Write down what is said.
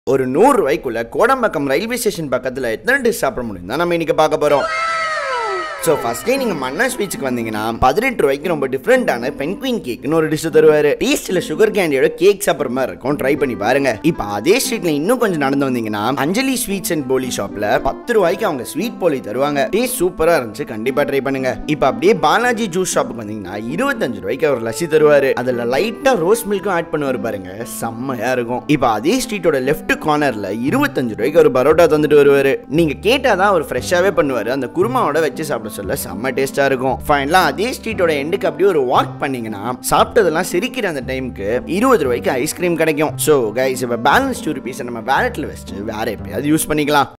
ஒரு நூறு ரூபாய்க்குள்ள Kodambakkam railway station பக்கத்தில் எத்தனை டிஷ் சாப்பிட முடியும் தான் நம்ம இன்னைக்கு பார்க்க போகிறோம் ஸோ ஃபர்ஸ்டே நீங்கள் மன்னா ஸ்வீட்ஸ்க்கு வந்தீங்கன்னா பதினெட்டு ரூபாய்க்கு ரொம்ப டிஃப்ரெண்டான பென்குயின் கேக்னு ஒரு டிஷ் தருவார் டேஸ்ட்டில் சுகர் கேண்டியோட கேக் சாப்பிட்ற மாதிரி இருக்கும் ட்ரை பண்ணி பாருங்க இப்போ அதே ஸ்ட்ரீட்ல இன்னும் கொஞ்சம் நடந்து வந்தீங்கன்னா அஞ்சலி ஸ்வீட்ஸ் அண்ட் போலி ஷாப்ல பத்து ரூபாய்க்கு அவங்க ஸ்வீட் போலி தருவாங்க டேஸ்ட் சூப்பராக இருந்துச்சு கண்டிப்பாக ட்ரை பண்ணுங்க இப்போ அப்படியே பாலாஜி ஜூஸ் ஷாப்புக்கு வந்தீங்கன்னா இருபத்தஞ்சு ரூபாய்க்கு அவர் லஸ்ஸி தருவார் அதில் லைட்டாக ரோஸ் மில்க்கும் ஆட் பண்ணுவார் பாருங்க செம்மையா இருக்கும் இப்போ அதே ஸ்ட்ரீட்டோட லெஃப்ட் கார்னர்ல இருபத்தஞ்சு ரூபாய்க்கு ஒரு பரோட்டா தந்துட்டு வருவாரு நீங்க கேட்டாதான் அவர் ஃப்ரெஷ்ஷாவே பண்ணுவாரு அந்த குருமாவோட வச்சு சாப்பிட சொல்ல செம்ம டேஸ்டா இருக்கும் ஃபைனலா அதே ஸ்ட்ரீட்டோட எண்டுக்கு அப்படியே ஒரு வாக் பண்ணீங்கன்னா சாப்பிட்டதெல்லாம் சிரிக்கிற அந்த டைமுக்கு இருபது ரூபாய்க்கு ஐஸ்கிரீம் கிடைக்கும் ஸோ கைஸ் இப்போ பேலன்ஸ் டூ ருபீஸை நம்ம வேலெட்ல வச்சுட்டு வேற எப்பயாவது யூஸ் பண்ணிக்கலாம்